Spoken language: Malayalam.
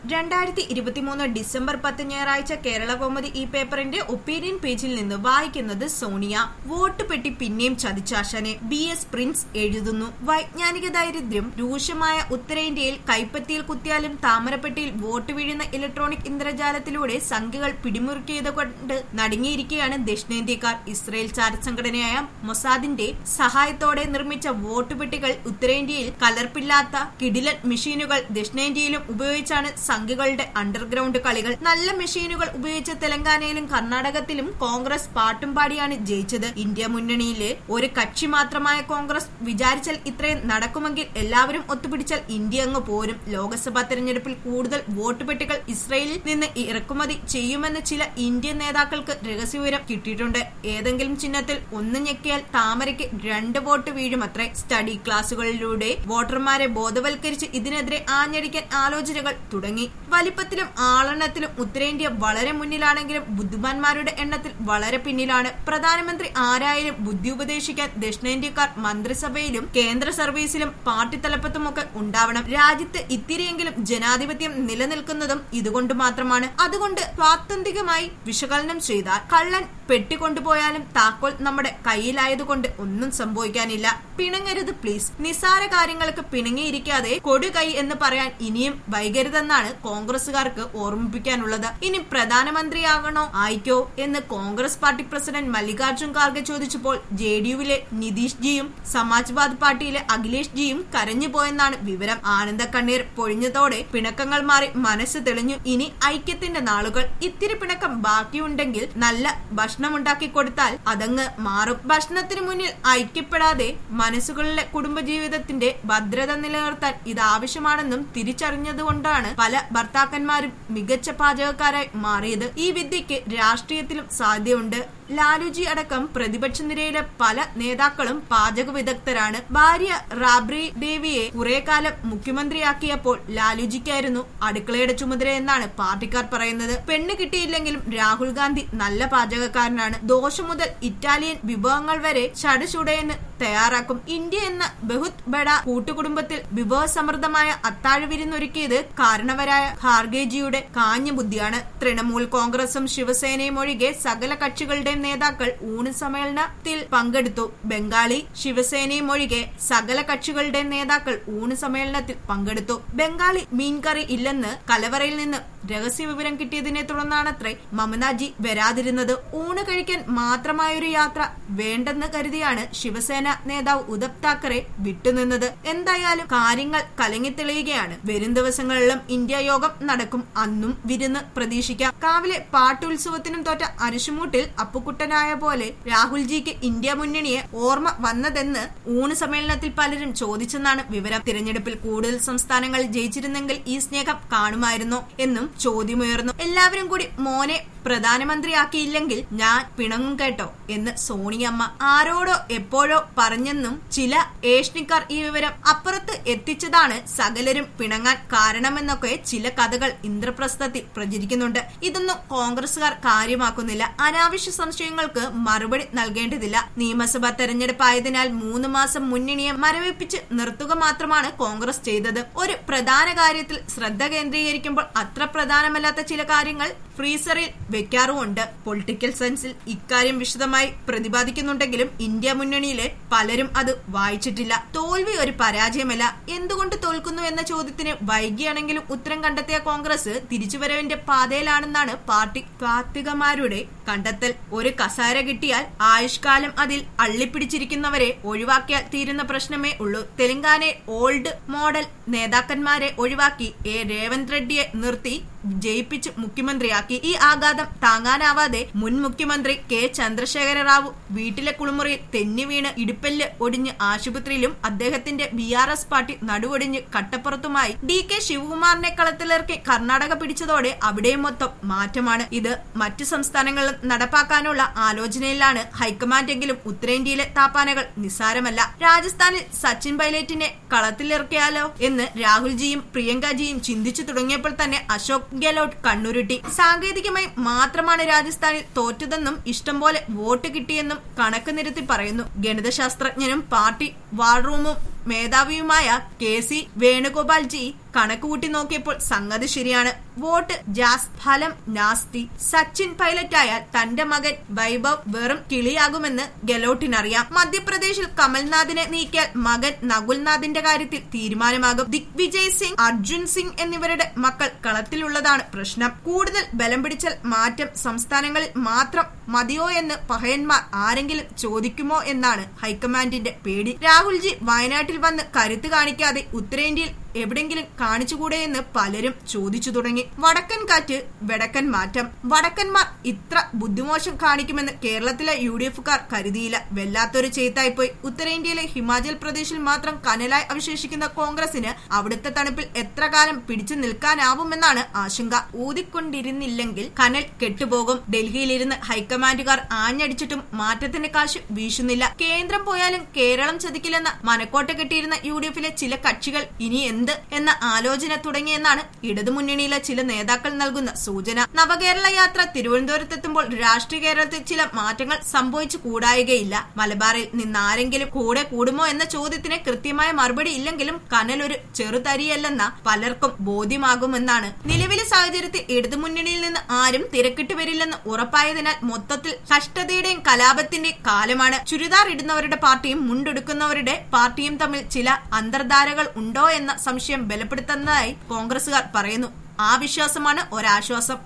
രണ്ടായിരത്തി ഇരുപത്തിമൂന്ന് ഡിസംബർ പത്ത് ഞായറാഴ്ച കേരള കൗമുദി ഈ പേപ്പറിന്റെ ഒപ്പീനിയൻ പേജിൽ നിന്ന് വായിക്കുന്നത് സോണിയ വോട്ട് പെട്ടി പിന്നെയും ചതിച്ചാശനെ ബി എസ് പ്രിൻസ് എഴുതുന്നു വൈജ്ഞാനിക ദാരിദ്ര്യം രൂക്ഷമായ ഉത്തരേന്ത്യയിൽ കൈപ്പത്തിയിൽ കുത്തിയാലും താമരപ്പെട്ടിയിൽ വോട്ട് വീഴുന്ന ഇലക്ട്രോണിക് ഇന്ദ്രജാലത്തിലൂടെ സംഖ്യകൾ പിടിമുറുക്കിയതുകൊണ്ട് നടുങ്ങിയിരിക്കുകയാണ് ദക്ഷിണേന്ത്യക്കാർ ഇസ്രയേൽ ചാരസംഘടനയായ മൊസാദിന്റെ സഹായത്തോടെ നിർമ്മിച്ച വോട്ട് പെട്ടികൾ ഉത്തരേന്ത്യയിൽ കലർപ്പില്ലാത്ത കിടിലൻ മെഷീനുകൾ ദക്ഷിണേന്ത്യയിലും ഉപയോഗിച്ചാണ് സംഘികളുടെ അണ്ടർഗ്രൗണ്ട് കളികൾ നല്ല മെഷീനുകൾ ഉപയോഗിച്ച തെലങ്കാനയിലും കർണാടകത്തിലും കോൺഗ്രസ് പാട്ടും പാടിയാണ് ജയിച്ചത് ഇന്ത്യ മുന്നണിയിലെ ഒരു കക്ഷി മാത്രമായ കോൺഗ്രസ് വിചാരിച്ചാൽ ഇത്രയും നടക്കുമെങ്കിൽ എല്ലാവരും ഒത്തുപിടിച്ചാൽ ഇന്ത്യ അങ്ങ് പോരും ലോക്സഭാ തെരഞ്ഞെടുപ്പിൽ കൂടുതൽ വോട്ട് പെട്ടികൾ ഇസ്രയേലിൽ നിന്ന് ഇറക്കുമതി ചെയ്യുമെന്ന് ചില ഇന്ത്യൻ നേതാക്കൾക്ക് രഹസ്യവിവരം കിട്ടിയിട്ടുണ്ട് ഏതെങ്കിലും ചിഹ്നത്തിൽ ഒന്ന് ഞെക്കിയാൽ താമരയ്ക്ക് രണ്ട് വോട്ട് വീഴുമത്രേ സ്റ്റഡി ക്ലാസുകളിലൂടെ വോട്ടർമാരെ ബോധവൽക്കരിച്ച് ഇതിനെതിരെ ആഞ്ഞടിക്കാൻ ആലോചനകൾ തുടങ്ങി വലിപ്പത്തിലും ആളെണ്ണത്തിലും ഉത്തരേന്ത്യ വളരെ മുന്നിലാണെങ്കിലും ബുദ്ധിമാന്മാരുടെ എണ്ണത്തിൽ വളരെ പിന്നിലാണ് പ്രധാനമന്ത്രി ആരായാലും ബുദ്ധി ഉപദേശിക്കാൻ ദക്ഷിണേന്ത്യക്കാർ മന്ത്രിസഭയിലും കേന്ദ്ര സർവീസിലും പാർട്ടി തലപ്പത്തുമൊക്കെ ഉണ്ടാവണം രാജ്യത്ത് ഇത്തിരിയെങ്കിലും ജനാധിപത്യം നിലനിൽക്കുന്നതും ഇതുകൊണ്ട് മാത്രമാണ് അതുകൊണ്ട് സ്വാതന്ത്ര്യമായി വിശകലനം ചെയ്താൽ കള്ളൻ പെട്ടിക്കൊണ്ടുപോയാലും താക്കോൽ നമ്മുടെ കയ്യിലായതുകൊണ്ട് ഒന്നും സംഭവിക്കാനില്ല പിണങ്ങരുത് പ്ലീസ് നിസാര കാര്യങ്ങൾക്ക് പിണങ്ങിയിരിക്കാതെ കൊടുകൈ എന്ന് പറയാൻ ഇനിയും വൈകരുതെന്നാണ് കോൺഗ്രസുകാർക്ക് ഓർമ്മിപ്പിക്കാനുള്ളത് ഇനി പ്രധാനമന്ത്രിയാകണോ ആയിക്കോ എന്ന് കോൺഗ്രസ് പാർട്ടി പ്രസിഡന്റ് മല്ലികാർജുൻ ഖാർഗെ ചോദിച്ചപ്പോൾ ജെ ഡി യുവിലെ നിതീഷ് ജിയും സമാജ്വാദ് പാർട്ടിയിലെ അഖിലേഷ് ജിയും കരഞ്ഞുപോയെന്നാണ് വിവരം ആനന്ദ കണ്ണീർ പൊഴിഞ്ഞതോടെ പിണക്കങ്ങൾ മാറി മനസ്സ് തെളിഞ്ഞു ഇനി ഐക്യത്തിന്റെ നാളുകൾ ഇത്തിരി പിണക്കം ബാക്കിയുണ്ടെങ്കിൽ നല്ല ഭക്ഷണമുണ്ടാക്കി കൊടുത്താൽ അതങ്ങ് മാറും ഭക്ഷണത്തിന് മുന്നിൽ ഐക്യപ്പെടാതെ മനസ്സുകളിലെ കുടുംബജീവിതത്തിന്റെ ഭദ്രത നിലനിർത്താൻ ഇത് ആവശ്യമാണെന്നും തിരിച്ചറിഞ്ഞതുകൊണ്ടാണ് പല ഭർത്താക്കന്മാരും മികച്ച പാചകക്കാരായി മാറിയത് ഈ വിദ്യയ്ക്ക് രാഷ്ട്രീയത്തിലും സാധ്യതയുണ്ട് ലാലുജി അടക്കം പ്രതിപക്ഷ നിരയിലെ പല നേതാക്കളും പാചക വിദഗ്ധരാണ് ഭാര്യ റാബ്രി ദേവിയെ കുറെ കാലം മുഖ്യമന്ത്രിയാക്കിയപ്പോൾ ലാലുജിക്കായിരുന്നു അടുക്കളയുടെ ചുമതലയെന്നാണ് പാർട്ടിക്കാർ പറയുന്നത് പെണ്ണ് കിട്ടിയില്ലെങ്കിലും രാഹുൽ ഗാന്ധി നല്ല പാചകക്കാരനാണ് ദോശ മുതൽ ഇറ്റാലിയൻ വിഭവങ്ങൾ വരെ ചടുചുടയെന്ന് തയ്യാറാക്കും ഇന്ത്യ എന്ന ബഹുത് ബഡ കൂട്ടുകുടുംബത്തിൽ വിഭവസമൃദ്ധമായ അത്താഴ വിരുന്നൊരുക്കിയത് കാരണവരായ ഖാർഗേജിയുടെ കാഞ്ഞ ബുദ്ധിയാണ് തൃണമൂൽ കോൺഗ്രസും ശിവസേനയും ഒഴികെ സകല കക്ഷികളുടെയും നേതാക്കൾ ഊണ് സമ്മേളനത്തിൽ പങ്കെടുത്തു ബംഗാളി ശിവസേനയും ഒഴികെ സകല കക്ഷികളുടെയും നേതാക്കൾ ഊണ് സമ്മേളനത്തിൽ പങ്കെടുത്തു ബംഗാളി മീൻകറി ഇല്ലെന്ന് കലവറയിൽ നിന്ന് രഹസ്യ വിവരം കിട്ടിയതിനെ തുടർന്നാണത്രേ മമതാജി വരാതിരുന്നത് ഊണ് കഴിക്കാൻ മാത്രമായൊരു യാത്ര വേണ്ടെന്ന് കരുതിയാണ് ശിവസേന നേതാവ് ഉദ്ധവ് താക്കറെ വിട്ടുനിന്നത് എന്തായാലും കാര്യങ്ങൾ കലങ്ങിത്തെളിയുകയാണ് വരും ദിവസങ്ങളിലും ഇന്ത്യ യോഗം നടക്കും അന്നും വിരുന്ന് പ്രതീക്ഷിക്കാം കാവിലെ പാട്ടുത്സവത്തിനും തോറ്റ അരിശുമൂട്ടിൽ അപ്പുക്കുട്ടനായ പോലെ രാഹുൽജിക്ക് ഇന്ത്യ മുന്നണിയെ ഓർമ്മ വന്നതെന്ന് ഊണ് സമ്മേളനത്തിൽ പലരും ചോദിച്ചെന്നാണ് വിവരം തിരഞ്ഞെടുപ്പിൽ കൂടുതൽ സംസ്ഥാനങ്ങൾ ജയിച്ചിരുന്നെങ്കിൽ ഈ സ്നേഹം കാണുമായിരുന്നോ എന്നും ചോദ്യമുയർന്നു എല്ലാവരും കൂടി മോനെ പ്രധാനമന്ത്രിയാക്കിയില്ലെങ്കിൽ ഞാൻ പിണങ്ങും കേട്ടോ എന്ന് സോണിയമ്മ ആരോടോ എപ്പോഴോ പറഞ്ഞെന്നും ചില ഏഷ്ണിക്കാർ ഈ വിവരം അപ്പുറത്ത് എത്തിച്ചതാണ് സകലരും പിണങ്ങാൻ കാരണമെന്നൊക്കെ ചില കഥകൾ ഇന്ദ്രപ്രസ്ഥത്തിൽ പ്രചരിക്കുന്നുണ്ട് ഇതൊന്നും കോൺഗ്രസുകാർ കാര്യമാക്കുന്നില്ല അനാവശ്യ സംശയങ്ങൾക്ക് മറുപടി നൽകേണ്ടതില്ല നിയമസഭാ തെരഞ്ഞെടുപ്പായതിനാൽ മൂന്ന് മാസം മുന്നണിയെ മരവിപ്പിച്ച് നിർത്തുക മാത്രമാണ് കോൺഗ്രസ് ചെയ്തത് ഒരു പ്രധാന കാര്യത്തിൽ ശ്രദ്ധ കേന്ദ്രീകരിക്കുമ്പോൾ അത്ര പ്രധാനമല്ലാത്ത ചില കാര്യങ്ങൾ ഫ്രീസറിൽ വെക്കാറുമുണ്ട് പൊളിറ്റിക്കൽ സയൻസിൽ ഇക്കാര്യം വിശദമായി പ്രതിപാദിക്കുന്നുണ്ടെങ്കിലും ഇന്ത്യ മുന്നണിയിലെ പലരും അത് വായിച്ചിട്ടില്ല തോൽവി ഒരു പരാജയമല്ല എന്തുകൊണ്ട് തോൽക്കുന്നു എന്ന ചോദ്യത്തിന് വൈകിയാണെങ്കിലും ഉത്തരം കണ്ടെത്തിയ കോൺഗ്രസ് തിരിച്ചുവരവിന്റെ പാതയിലാണെന്നാണ് പാർട്ടി താത്വികമാരുടെ കണ്ടെത്തൽ ഒരു കസാര കിട്ടിയാൽ ആയുഷ്കാലം അതിൽ അള്ളിപ്പിടിച്ചിരിക്കുന്നവരെ ഒഴിവാക്കിയാൽ തീരുന്ന പ്രശ്നമേ ഉള്ളൂ തെലങ്കാനയെ ഓൾഡ് മോഡൽ നേതാക്കന്മാരെ ഒഴിവാക്കി എ രേവന്ത് റെഡ്ഡിയെ നിർത്തി ജയിപ്പിച്ച് മുഖ്യമന്ത്രിയാക്കി ഈ ആഘാതം താങ്ങാനാവാതെ മുൻ മുഖ്യമന്ത്രി കെ ചന്ദ്രശേഖര റാവു വീട്ടിലെ കുളിമുറിയിൽ തെന്നി വീണ് ഇടുപ്പല്ല് ഒടിഞ്ഞ് ആശുപത്രിയിലും അദ്ദേഹത്തിന്റെ ബി ആർ എസ് പാർട്ടി നടുവൊടിഞ്ഞ് കട്ടപ്പുറത്തുമായി ഡി കെ ശിവകുമാറിനെ കളത്തിലിറക്കി കർണാടക പിടിച്ചതോടെ അവിടെയും മൊത്തം മാറ്റമാണ് ഇത് മറ്റു സംസ്ഥാനങ്ങളിലും നടപ്പാക്കാനുള്ള ആലോചനയിലാണ് ഹൈക്കമാൻഡെങ്കിലും ഉത്തരേന്ത്യയിലെ താപ്പാനകൾ നിസ്സാരമല്ല രാജസ്ഥാനിൽ സച്ചിൻ പൈലറ്റിനെ കളത്തിലിറക്കിയാലോ എന്ന് രാഹുൽജിയും പ്രിയങ്കജിയും ചിന്തിച്ചു തുടങ്ങിയപ്പോൾ തന്നെ അശോക് ഗെലോട്ട് കണ്ണുരുട്ടി സാങ്കേതികമായി മാത്രമാണ് രാജസ്ഥാനിൽ തോറ്റതെന്നും ഇഷ്ടംപോലെ വോട്ട് കിട്ടിയെന്നും കണക്ക് നിരത്തി പറയുന്നു ഗണിതശാസ്ത്രജ്ഞനും പാർട്ടി വാൾ റൂമും മേധാവിയുമായ കെ സി വേണുഗോപാൽ ജി കണക്കുകൂട്ടി നോക്കിയപ്പോൾ സംഗതി ശരിയാണ് വോട്ട് ജാസ് ഫലം നാസ്തി സച്ചിൻ പൈലറ്റ് ആയാൽ തന്റെ മകൻ വൈഭവ് വെറും കിളിയാകുമെന്ന് ഗെലോട്ടിനറിയാം മധ്യപ്രദേശിൽ കമൽനാഥിനെ നീക്കിയാൽ മകൻ നകുൽനാഥിന്റെ കാര്യത്തിൽ തീരുമാനമാകും ദിഗ്വിജയ് സിംഗ് അർജുൻ സിംഗ് എന്നിവരുടെ മക്കൾ കളത്തിലുള്ളതാണ് പ്രശ്നം കൂടുതൽ ബലം പിടിച്ചാൽ മാറ്റം സംസ്ഥാനങ്ങളിൽ മാത്രം മതിയോ എന്ന് പഹയന്മാർ ആരെങ്കിലും ചോദിക്കുമോ എന്നാണ് ഹൈക്കമാൻഡിന്റെ പേടി രാഹുൽജി വയനാട്ടിൽ വന്ന് കരുത്ത് കാണിക്കാതെ ഉത്തരേന്ത്യയിൽ എവിടെങ്കിലും കാണിച്ചുകൂടെ എന്ന് പലരും ചോദിച്ചു തുടങ്ങി വടക്കൻ കാറ്റ് വടക്കൻ മാറ്റം വടക്കന്മാർ ഇത്ര ബുദ്ധിമോശം കാണിക്കുമെന്ന് കേരളത്തിലെ യു ഡി എഫുകാർ കരുതിയില്ല വല്ലാത്തൊരു ചെയ്ത്തായിപ്പോയി ഉത്തരേന്ത്യയിലെ ഹിമാചൽ പ്രദേശിൽ മാത്രം കനലായി അവശേഷിക്കുന്ന കോൺഗ്രസിന് അവിടുത്തെ തണുപ്പിൽ എത്ര കാലം പിടിച്ചു നിൽക്കാനാവുമെന്നാണ് ആശങ്ക ഊതിക്കൊണ്ടിരുന്നില്ലെങ്കിൽ കനൽ കെട്ടുപോകും ഡൽഹിയിലിരുന്ന് ഹൈക്കമാൻഡുകാർ ആഞ്ഞടിച്ചിട്ടും മാറ്റത്തിന്റെ കാശ് വീശുന്നില്ല കേന്ദ്രം പോയാലും കേരളം ചതിക്കില്ലെന്ന മനക്കോട്ട കെട്ടിയിരുന്ന യു ഡി എഫിലെ ചില കക്ഷികൾ ഇനി എന്ത് എന്ന ആലോചന തുടങ്ങിയെന്നാണ് ഇടതുമുന്നണിയിലെ ചില നേതാക്കൾ നൽകുന്ന സൂചന നവകേരള യാത്ര തിരുവനന്തപുരത്തെത്തുമ്പോൾ രാഷ്ട്രീയ കേരളത്തിൽ ചില മാറ്റങ്ങൾ സംഭവിച്ചു കൂടായികയില്ല മലബാറിൽ നിന്നാരെങ്കിലും കൂടെ കൂടുമോ എന്ന ചോദ്യത്തിന് കൃത്യമായ മറുപടി ഇല്ലെങ്കിലും കനൽ ഒരു ചെറുതരിയല്ലെന്ന പലർക്കും ബോധ്യമാകുമെന്നാണ് നിലവിലെ സാഹചര്യത്തിൽ ഇടതുമുന്നണിയിൽ നിന്ന് ആരും തിരക്കിട്ട് വരില്ലെന്ന് ഉറപ്പായതിനാൽ മൊത്തത്തിൽ കഷ്ടതയുടെയും കലാപത്തിന്റെയും കാലമാണ് ചുരിദാർ ഇടുന്നവരുടെ പാർട്ടിയും മുണ്ടെടുക്കുന്നവരുടെ പാർട്ടിയും തമ്മിൽ ചില അന്തർധാരകൾ ഉണ്ടോ എന്ന സംശയം ബലപ്പെടുത്തുന്നതായി കോൺഗ്രസുകാർ പറയുന്നു ആ വിശ്വാസമാണ് ഒരാശ്വാസം